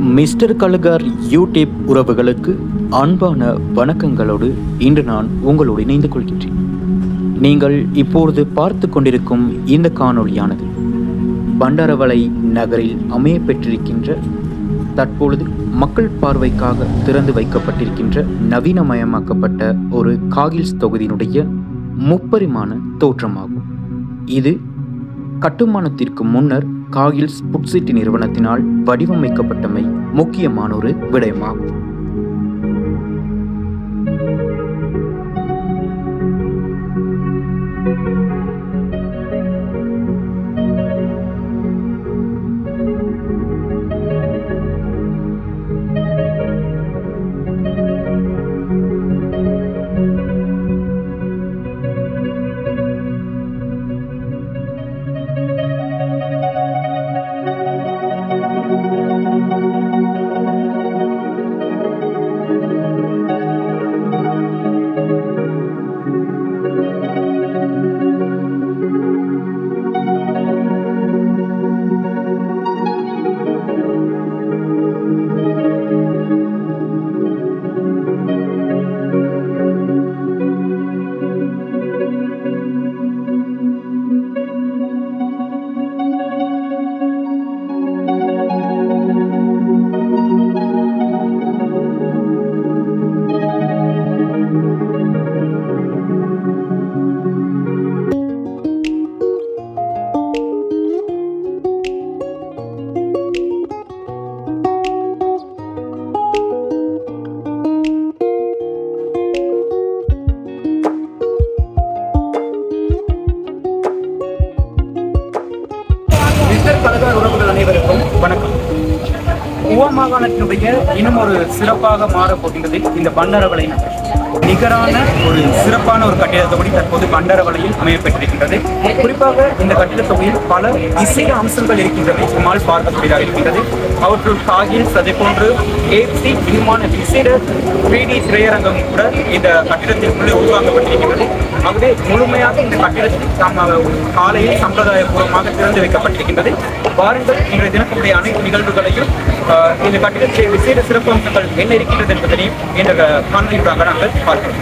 Mister கலுகார் YouTube உறவுகளுக்கு அன்பான வணக்கங்களோடு இன்று நான் உங்களோடு இணைந்து கொள்கின்றேன் நீங்கள் இப்பொழுது பார்த்து கொண்டிருக்கும் இந்த காணொளியானது பண்டாரவளை நகரில் அமைய பெற்றிருக்கின்ற தற்பொழுது மக்கள் பார்வைக்காக திறந்து வைக்கப்பட்டிருக்கின்ற நவீனமயமாக்கப்பட்ட ஒரு காகில்ஸ் தொகுதியினுடைய முப்பரிமாண தோற்றமாகும் இது கட்டுமானத்திற்கு முன்னர் காகில்ஸ் புட்சிட்டி நிறுவனத்தினால் வடிவமைக்கப்பட்டமை முக்கியமான ஒரு விடயமாகும் மிஸ்டர் கலகார் உறவுகள் அனைவருக்கும் வணக்கம் உவா மாகாணத்தினுடைய இன்னும் ஒரு சிறப்பாக மாறப் போகின்றது இந்த பண்டரவளை நகர். நிகரான ஒரு சிறப்பான ஒரு கட்டிடத் தொகுதி தற்போது பண்டரவளையில் அமையப்பெற்றிருக்கின்றது குறிப்பாக இந்த கட்டிடத் தொகுதியில் பல இசை அம்சங்கள் இருக்கின்றவை நம்மால் பார்க்கக்கூடியதாக இருக்கின்றது அவற்றுள் காகில் அதே போன்று ஏசி விமான விசேட த்ரீ டி திரையரங்கம் கூட இந்த கட்டிடத்திற்குள்ளே உருவாக்கப்பட்டிருக்கின்றது ஆகவே முழுமையாக இந்த கட்டிடத்தில் நாம் காலையில் சம்பிரதாயபூர்வமாக திறந்து வைக்கப்பட்டிருக்கின்றது வாருங்கள் இன்றைய தினத்தினுடைய அனைத்து நிகழ்வுகளையும் ஆஹ், இந்த கட்டிடத்தில் விசேட சிறப்பு அம்சங்கள் என்ன இருக்கின்றது என்பதனையும் இந்த காணொலியூடாக நாங்கள் பார்க்கிறோம்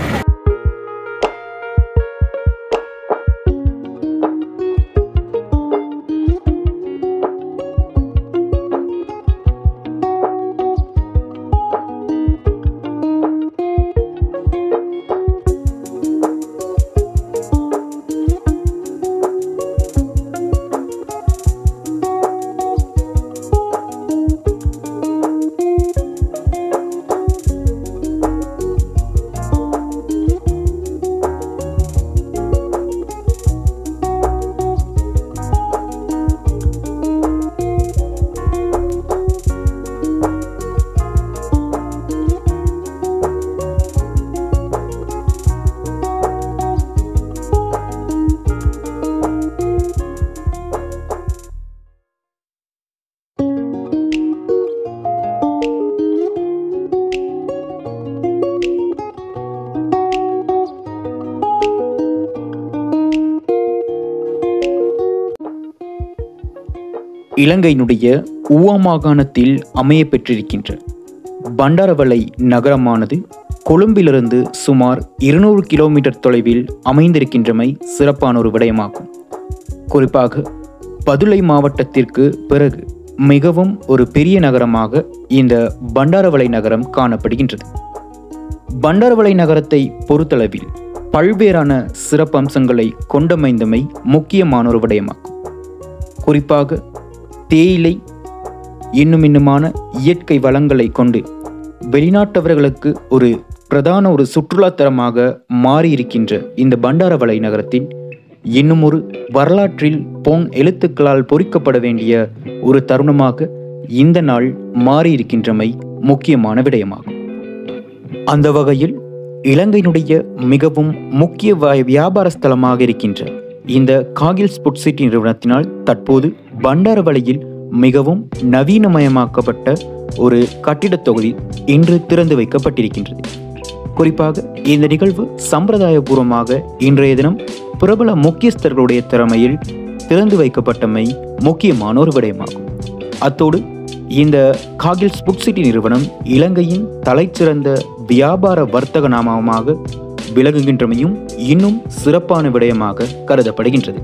இலங்கையினுடைய ஊவா மாகாணத்தில் அமைய பெற்றிருக்கின்ற பண்டாரவளை நகரமானது கொழும்பிலிருந்து சுமார் இருநூறு கிலோமீட்டர் தொலைவில் அமைந்திருக்கின்றமை சிறப்பான ஒரு விடயமாகும் குறிப்பாக பதுளை மாவட்டத்திற்கு பிறகு மிகவும் ஒரு பெரிய நகரமாக இந்த பண்டாரவளை நகரம் காணப்படுகின்றது பண்டாரவளை நகரத்தை பொறுத்தளவில் பல்வேறான சிறப்பம்சங்களை கொண்டமைந்தமை முக்கியமான ஒரு விடயமாகும் குறிப்பாக தேயிலை இன்னும் இன்னுமான இயற்கை வளங்களை கொண்டு வெளிநாட்டவர்களுக்கு ஒரு பிரதான ஒரு சுற்றுலாத்தலமாக மாறியிருக்கின்ற இந்த பண்டாரவளை நகரத்தின் இன்னும் ஒரு வரலாற்றில் பொன் எழுத்துக்களால் பொறிக்கப்பட வேண்டிய ஒரு தருணமாக இந்த நாள் மாறியிருக்கின்றமை முக்கியமான விடயமாகும் அந்த வகையில் இலங்கையினுடைய மிகவும் முக்கிய வ- வியாபார ஸ்தலமாக இருக்கின்ற இந்த காகில் ஸ்புட் சிட்டி நிறுவனத்தினால் தற்போது பண்டாரவளையில் மிகவும் நவீனமயமாக்கப்பட்ட ஒரு கட்டிடத் தொகுதி இன்று திறந்து வைக்கப்பட்டிருக்கின்றது குறிப்பாக இந்த நிகழ்வு சம்பிரதாயபூர்வமாக இன்றைய தினம் பிரபல முக்கியஸ்தர்களுடைய திறமையில் திறந்து வைக்கப்பட்டமை முக்கியமான ஒரு விடயமாகும் அத்தோடு இந்த காகில்ஸ் புக் சிட்டி நிறுவனம் இலங்கையின் தலைச்சிறந்த வியாபார வர்த்தக நாமமாக விளங்குகின்றமையும் இன்னும் சிறப்பான விடயமாக கருதப்படுகின்றது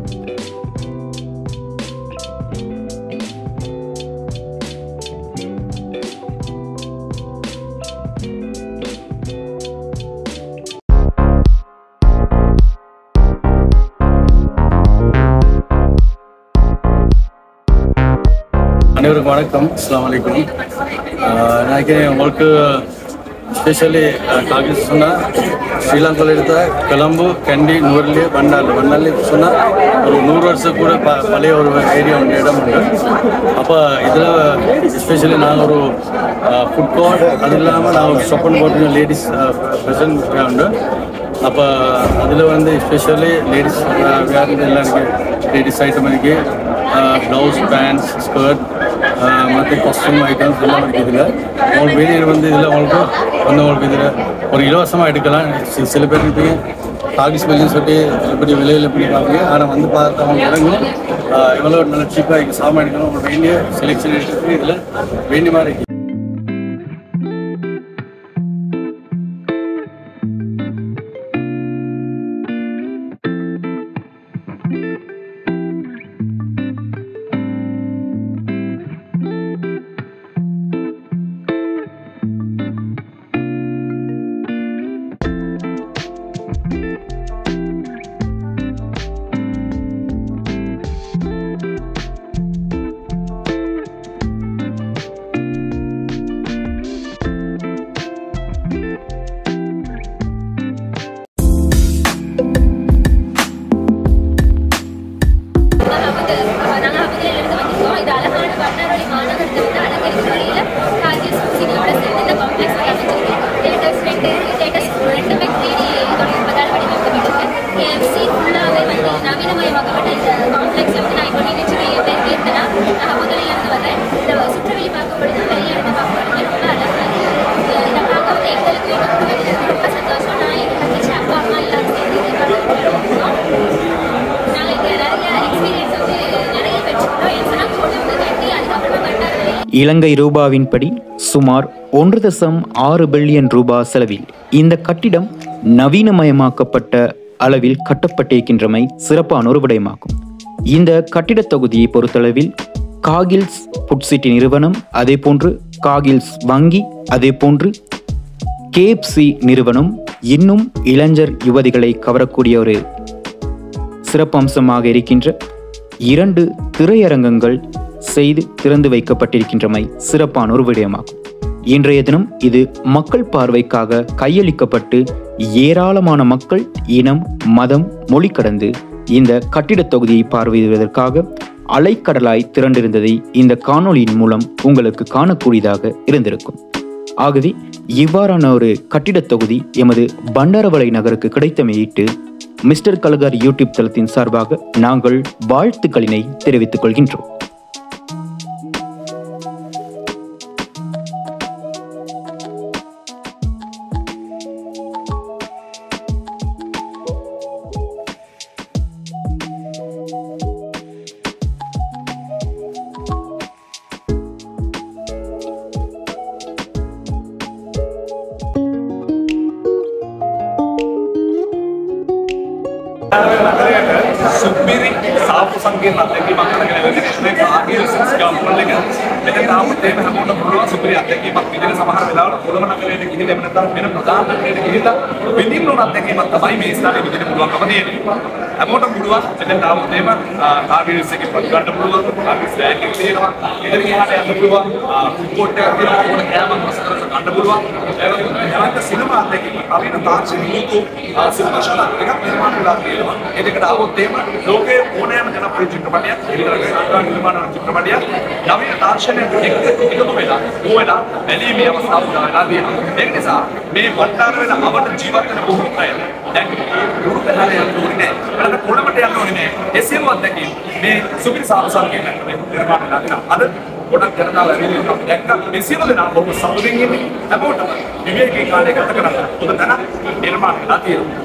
அனைவருக்கும் வணக்கம் அஸ்லாம் வலைக்கும் ஆஹ் எனக்கு உங்களுக்கு ஸ்பெஷலி காகிஸ் சொன்னால் ஸ்ரீலங்காவில் எடுத்த கொலம்பு கண்டி நூறுலி வண்டால் வண்டால் சொன்னால் ஒரு நூறு வருஷம் கூட ப பழைய ஒரு ஏரியா ஒன்று இடம் உண்டு அப்போ இதில் எஸ்பெஷலி நாங்கள் ஒரு ஃபுட் கோர்ட் அது இல்லாமல் நான் ஒரு ஷாப்பிங் போட்டு லேடிஸ் ப்ரெசன்ட் உண்டு அப்போ அதில் வந்து எஸ்பெஷலி லேடிஸ் வேறு எல்லாம் இருக்குது லேடிஸ் ஐட்டம் இருக்குது ப்ளவுஸ் பேண்ட்ஸ் ஸ்கர்ட் மற்ற காஸ்டியூம் ஐட்டம்ஸ் எல்லாம் இருக்குது இதில் உங்களுக்கு வெளியில் வந்து இதில் உங்களுக்கு வந்து உங்களுக்கு இதில் ஒரு இலவசமாக எடுக்கலாம் சி- சில பேர் இருப்பீங்க டாகிஸ் பில்லுன்னு சொல்லி இப்படி விலையில் இப்படி பார்ப்பீங்க ஆனால் வந்து பார்த்தா அவங்க இறங்கும் எவ்வளோ நல்ல சீப்பாக இருக்குது சாமான் எடுக்கணும் உங்களுக்கு வேண்டிய செலெக்ஷன் இருக்குது இதில் வேண்டிய மாதிரி இருக்குது நமக்கு நாங்கள் அபுதியிலிருந்து வந்திருக்கோம் இது அழகான வண்ணரொளி மாநகரத்தை வந்து அலங்கரிக்கும் வகையில் கார்கில் சிட்டியோட சேர்ந்து இந்த காம்ப்ளெக்ஸ் வந்து அமைச்சிருக்கு தேட்டர்ஸ் ரெண்டு தேட்டர்ஸ் ரெண்டுமே த்ரீ டி தொழில்நுட்பத்தால் வடிவமைக்கப்பட்டிருக்கு கேஎஃப்சி ஃபுல்லாகவே வந்து நவீனமயமாக்கப்பட்ட இந்த காம்ப்ளெக்ஸில் வந்து நான் இப்போ நினைச்சிருக்கேன் என் பேர் கீர்த்தனா நான் அபுதிலிருந்து வரேன் இந்த சுற்றுவெளி பார்க்கப்படுது வெளியிடத்தை பார்க்கப்படுது ரொம்ப அழகாக இருக்கு இதை பார்க்க வந்து எங்களுக்கு இன்னும் வந்து ரொம்ப சந்தோஷம் நான் எங்கள் தங்கச்சி அப்பா அம்மா எல்லாரும் சேர்ந்து இதை பார்க்க நாங்கள் இங்கே நிறைய எக்ஸ்பீரியன்ஸ் வந்து நிறைய பெற்றுக்கிட்டோம் ஏன்னு சொன்னால் கொழும்பு கட்டி அதுக்கப்புறமா கட்டாரவழி இலங்கை ரூபாவின்படி சுமார் ஒன்று தசம் ஆறு பில்லியன் ரூபாய் செலவில் இந்த கட்டிடம் நவீனமயமாக்கப்பட்ட அளவில் கட்டப்பட்டிருக்கின்றமை சிறப்பான ஒரு விடயமாகும் இந்த கட்டிடத் தொகுதியை பொறுத்தளவில் காகில்ஸ் புட் சிட்டி நிறுவனம் அதே போன்று காகில்ஸ் வங்கி அதே போன்று கேஎஃப்சி நிறுவனம் இன்னும் இளைஞர் யுவதிகளை கவரக்கூடிய ஒரு சிறப்பம்சமாக இருக்கின்ற இரண்டு திரையரங்கங்கள் செய்து திறந்து வைக்கப்பட்டிருக்கின்றமை சிறப்பான ஒரு விடயமாகும் இன்றைய தினம் இது மக்கள் பார்வைக்காக கையளிக்கப்பட்டு ஏராளமான மக்கள் இனம் மதம் மொழி கடந்து இந்த கட்டிடத் தொகுதியை பார்வையிடுவதற்காக அலைக்கடலாய் திரண்டிருந்ததை இந்த காணொளியின் மூலம் உங்களுக்கு காணக்கூடியதாக இருந்திருக்கும் ஆகவே இவ்வாறான ஒரு கட்டிடத் தொகுதி எமது பண்டாரவளை நகருக்கு கிடைத்தமையிட்டு மிஸ்டர் கலகார் யூடியூப் தளத்தின் சார்பாக நாங்கள் வாழ்த்துக்களினை தெரிவித்துக் கொள்கின்றோம் සුපිරි සාපු සංකීර්ණ අත්දැකීමක් කරගෙන එන්නේ කාගිය සික්ස් ගම්පල් එක මෙතන තාමත් ඒක හැමෝටම පුළුවන් සුපිරි අත්දැකීමක් විදිහට සමහර වෙලාවට කොළඹ නගරයට ගිහින් එහෙම නැත්නම් වෙන ප්‍රධාන නගරයට ගිහිල්ලා විඳින්න ඕන අත්දැකීමක් තමයි මේ ස්ථානයේ විඳින්න පුළුවන්කම තියෙන්නේ හැමෝටම පුළුවන් මෙතන තාමත් එහෙම කාගිය එකේ පත් ගන්න පුළුවන් කාගිය ස්ටෑන්ඩ් එක තියෙනවා ඉතින් එහාට යන්න පුළුවන් ෆුඩ් කෝට් එකක් තියෙනවා ඕන කෑමක් රස කරස ගන්න පුළුවන් ඒ වගේම එහාට සිනමා අත්දැකීමක් නවීන තාක්ෂණික යුතු සිනමා ශාලාවක් එකක් නිර්මාණය වෙලා තියෙනවා ඒකට ආවොත් එහෙම ලෝකයේ ඕනෑම ජනප්‍රිය චිත්‍රපටයක් එළිදරගෙන නිර්මාණ වන චිත්‍රපටයක් නවීන තාක්ෂණයට එක්ක එකතු වෙලා ඕවෙලා බැලීමේ අවස්ථාවක් ගන්නවා තියෙනවා ඒක නිසා මේ වටාර වෙන අවට ජීවත් වෙන බොහෝ අය දැන් දුරුතහල යන්න ඕනේ නැහැ බලන්න කොළඹට යන්න ඕනේ නැහැ ඒ සියලු අත්දැකීම් මේ සුපිරි සාපසංකේතන නිර්මාණය වෙලා තියෙනවා අද ගොඩක් ජනතාව ඇවිල්ලා ඉන්නවා දැක්ක මේ සියලු දෙනා බොහොම සතුටින් ඉන්නේ හැමෝටම විවේකී කාලය ගත කරන්න හොඳ තැනක් නිර්මාණය වෙලා තියෙනවා